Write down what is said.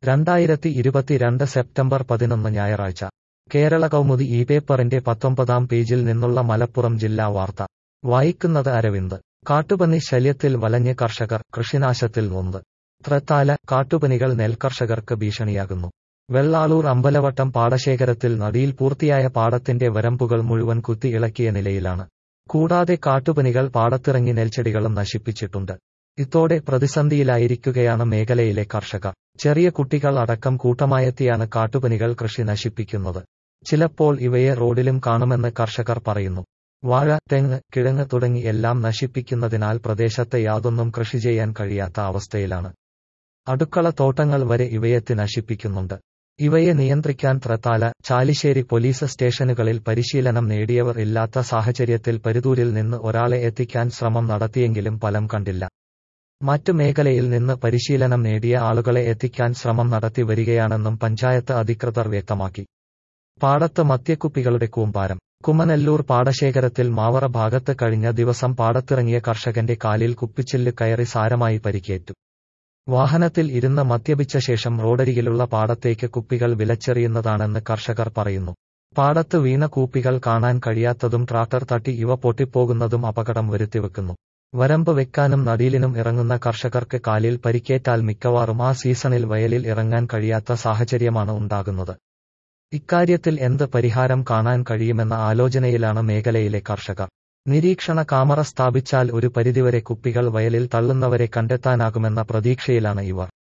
രണ്ടായിരത്തി ഇരുപത്തിരണ്ട് സെപ്റ്റംബർ പതിനൊന്ന് ഞായറാഴ്ച കേരള കൗമുദി ഈ പേപ്പറിന്റെ പത്തൊമ്പതാം പേജിൽ നിന്നുള്ള മലപ്പുറം ജില്ലാ വാർത്ത വായിക്കുന്നത് അരവിന്ദ് കാട്ടുപന്നി ശല്യത്തിൽ വലഞ്ഞ് കർഷകർ കൃഷിനാശത്തിൽ നൊന്ത് ത്രത്താല കാട്ടുപനികൾ നെൽകർഷകർക്ക് ഭീഷണിയാകുന്നു വെള്ളാളൂർ അമ്പലവട്ടം പാടശേഖരത്തിൽ നദിയിൽ പൂർത്തിയായ പാടത്തിന്റെ വരമ്പുകൾ മുഴുവൻ കുത്തി ഇളക്കിയ നിലയിലാണ് കൂടാതെ കാട്ടുപനികൾ പാടത്തിറങ്ങി നെൽച്ചെടികളും നശിപ്പിച്ചിട്ടുണ്ട് ഇതോടെ പ്രതിസന്ധിയിലായിരിക്കുകയാണ് മേഖലയിലെ കർഷകർ ചെറിയ കുട്ടികൾ അടക്കം കൂട്ടമായെത്തിയാണ് കാട്ടുപനികൾ കൃഷി നശിപ്പിക്കുന്നത് ചിലപ്പോൾ ഇവയെ റോഡിലും കാണുമെന്ന് കർഷകർ പറയുന്നു വാഴ തെങ്ങ് കിഴങ്ങ് തുടങ്ങി എല്ലാം നശിപ്പിക്കുന്നതിനാൽ പ്രദേശത്ത് യാതൊന്നും കൃഷി ചെയ്യാൻ കഴിയാത്ത അവസ്ഥയിലാണ് അടുക്കള തോട്ടങ്ങൾ വരെ ഇവയെത്തി നശിപ്പിക്കുന്നുണ്ട് ഇവയെ നിയന്ത്രിക്കാൻ ത്രത്താല ചാലിശ്ശേരി പോലീസ് സ്റ്റേഷനുകളിൽ പരിശീലനം നേടിയവർ ഇല്ലാത്ത സാഹചര്യത്തിൽ പരുതൂരിൽ നിന്ന് ഒരാളെ എത്തിക്കാൻ ശ്രമം നടത്തിയെങ്കിലും ഫലം കണ്ടില്ല മറ്റു മേഖലയിൽ നിന്ന് പരിശീലനം നേടിയ ആളുകളെ എത്തിക്കാൻ ശ്രമം നടത്തി വരികയാണെന്നും പഞ്ചായത്ത് അധികൃതർ വ്യക്തമാക്കി പാടത്ത് മദ്യക്കുപ്പികളുടെ കൂമ്പാരം കുമനല്ലൂർ പാടശേഖരത്തിൽ മാവറ ഭാഗത്ത് കഴിഞ്ഞ ദിവസം പാടത്തിറങ്ങിയ കർഷകന്റെ കാലിൽ കുപ്പിച്ചില്ല് കയറി സാരമായി പരിക്കേറ്റു വാഹനത്തിൽ ഇരുന്ന് മദ്യപിച്ച ശേഷം റോഡരികിലുള്ള പാടത്തേക്ക് കുപ്പികൾ വിലച്ചെറിയുന്നതാണെന്ന് കർഷകർ പറയുന്നു പാടത്ത് വീണ കൂപ്പികൾ കാണാൻ കഴിയാത്തതും ട്രാക്ടർ തട്ടി ഇവ പൊട്ടിപ്പോകുന്നതും അപകടം വരുത്തിവെക്കുന്നു വരമ്പ് വെക്കാനും നടീലിനും ഇറങ്ങുന്ന കർഷകർക്ക് കാലിൽ പരിക്കേറ്റാൽ മിക്കവാറും ആ സീസണിൽ വയലിൽ ഇറങ്ങാൻ കഴിയാത്ത സാഹചര്യമാണ് ഉണ്ടാകുന്നത് ഇക്കാര്യത്തിൽ എന്ത് പരിഹാരം കാണാൻ കഴിയുമെന്ന ആലോചനയിലാണ് മേഖലയിലെ കർഷകർ നിരീക്ഷണ കാമറ സ്ഥാപിച്ചാൽ ഒരു പരിധിവരെ കുപ്പികൾ വയലിൽ തള്ളുന്നവരെ കണ്ടെത്താനാകുമെന്ന പ്രതീക്ഷയിലാണ് ഇവർ